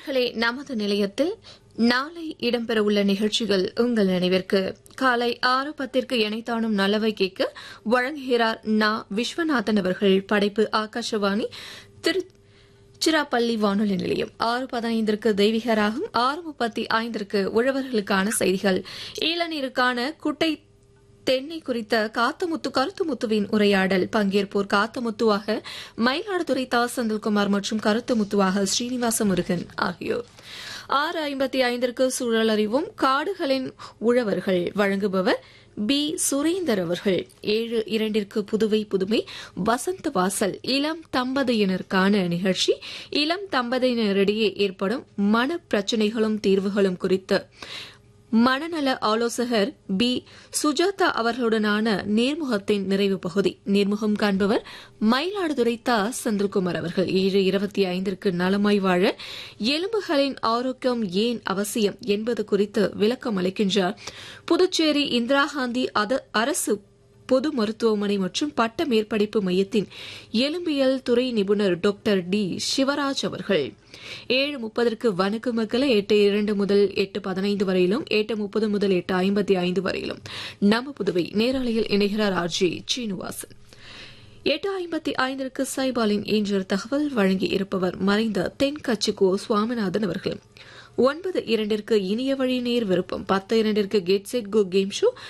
நேர்களே நமது நிலையத்தில் நாளை இடம்பெறவுள்ள நிகழ்ச்சிகள் உங்கள் நினைவிற்கு காலை ஆறு பத்திற்கு இணைத்தானும் நல்லவை கேட்க வழங்குகிறார் நா விஸ்வநாதன் அவர்கள் படைப்பு ஆகாஷவாணி திரு சிராப்பள்ளி வானொலி நிலையம் ஆறு பதினைந்திற்கு தெய்வீகராகும் ஆறு முப்பத்தி ஐந்திற்கு உழவர்களுக்கான செய்திகள் ஈழநீருக்கான குட்டை தென்னை குறித்த காத்தமுத்து கருத்துமுத்துவின் உரையாடல் பங்கேற்போர் காத்தமுத்துவாக மயிலாடுதுறை தா செந்தில்குமார் மற்றும் கருத்துமுத்துவாக ஸ்ரீனிவாச முருகன் ஆகியோர் ஆறு ஐம்பத்தி ஐந்திற்கு சூழல் அறிவும் காடுகளின் உழவர்கள் வழங்குபவர் பி சுரேந்தர் அவர்கள் ஏழு இரண்டிற்கு புதுவை புதுமை வசந்த வாசல் இளம் தம்பதியினருக்கான நிகழ்ச்சி இளம் தம்பதியினரிடையே ஏற்படும் மன பிரச்சினைகளும் தீர்வுகளும் குறித்து மனநல ஆலோசகர் பி சுஜாதா அவர்களுடனான நேர்முகத்தின் நிறைவு பகுதி நேர்முகம் காண்பவர் மயிலாடுதுறை தா செந்தில்குமார் அவர்கள் ஏழு இருபத்தி ஐந்திற்கு நலமாய் வாழ எலும்புகளின் ஆரோக்கியம் ஏன் அவசியம் என்பது குறித்து விளக்கம் அளிக்கின்றார் புதுச்சேரி இந்திரா காந்தி அரசு பொது மருத்துவமனை மற்றும் பட்ட மேற்படிப்பு மையத்தின் எலும்பியல் துறை நிபுணர் டாக்டர் டி சிவராஜ் அவர்கள் ஏழு முப்பதற்கு வணக்க மக்களை எட்டு இரண்டு முதல் எட்டு பதினைந்து வரையிலும் எட்டு முப்பது முதல் எட்டு ஐம்பத்தி ஐந்து வரையிலும் நம்ம புதுவை நேரலையில் இணைகிறார் ஆர் ஜே சீனிவாசன் எட்டு ஐம்பத்தி ஐந்திற்கு சைபாலின் இன்று தகவல் வழங்கி இருப்பவர் மறைந்த தென்கட்சிக்கோ சுவாமிநாதன் அவர்கள் ஒன்பது இரண்டிற்கு இனிய வழி நேர் விருப்பம் பத்து இரண்டிற்கு get set go game show